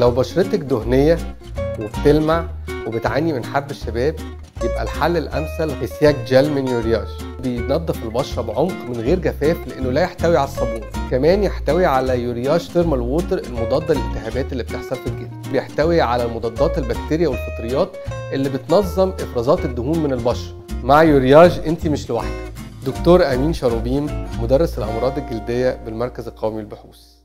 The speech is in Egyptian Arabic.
لو بشرتك دهنية وبتلمع وبتعاني من حب الشباب يبقى الحل الامثل اسياك جل من يورياج بينظف البشره بعمق من غير جفاف لانه لا يحتوي على الصابون كمان يحتوي على يورياج ثيرمال ووتر المضاده للالتهابات اللي بتحصل في الجلد بيحتوي على مضادات البكتيريا والفطريات اللي بتنظم افرازات الدهون من البشره مع يورياج انت مش لوحدك دكتور امين شاروبيم مدرس الامراض الجلديه بالمركز القومي للبحوث